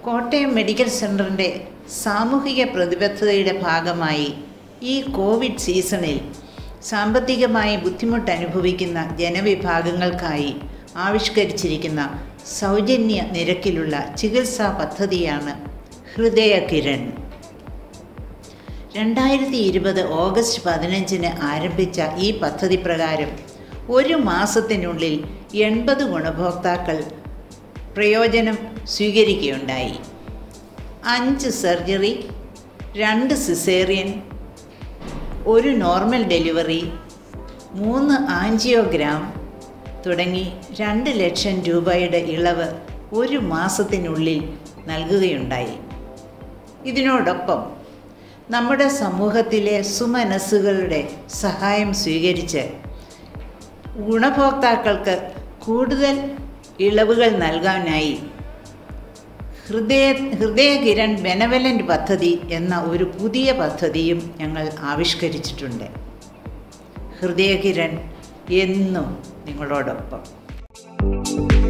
Kottayam medical സെൻ്ററിൻ്റെ സാമൂഹിക പ്രതിബദ്ധതയുടെ ഭാഗമായി ഈ കോവിഡ് സീസണിൽ സാമ്പത്തികമായി ബുദ്ധിമുട്ട് അനുഭവിക്കുന്ന ജനവിഭാഗങ്ങൾക്കായി ആവിഷ്കരിച്ചിരിക്കുന്ന സൗജന്യ നിരക്കിലുള്ള ചികിത്സാ പദ്ധതിയാണ് ഹൃദയകിരൺ രണ്ടായിരത്തി ഇരുപത് ഓഗസ്റ്റ് പതിനഞ്ചിന് ആരംഭിച്ച ഈ പദ്ധതി പ്രകാരം ഒരു മാസത്തിനുള്ളിൽ എൺപത് ഗുണഭോക്താക്കൾ പ്രയോജനം സ്വീകരിക്കുകയുണ്ടായി അഞ്ച് സർജറി രണ്ട് സിസേറിയൻ ഒരു നോർമൽ ഡെലിവറി മൂന്ന് ആൻജിയോഗ്രാം തുടങ്ങി രണ്ട് ലക്ഷം രൂപയുടെ ഇളവ് ഒരു മാസത്തിനുള്ളിൽ നൽകുകയുണ്ടായി ഇതിനോടൊപ്പം നമ്മുടെ സമൂഹത്തിലെ സുമനസ്സുകളുടെ സഹായം സ്വീകരിച്ച് ഗുണഭോക്താക്കൾക്ക് കൂടുതൽ ഇളവുകൾ നൽകാനായി ഹൃദയ ഹൃദയകിരൺ ബെനവലൻ്റ് പദ്ധതി എന്ന ഒരു പുതിയ പദ്ധതിയും ഞങ്ങൾ ആവിഷ്കരിച്ചിട്ടുണ്ട് ഹൃദയകിരൺ എന്നും നിങ്ങളോടൊപ്പം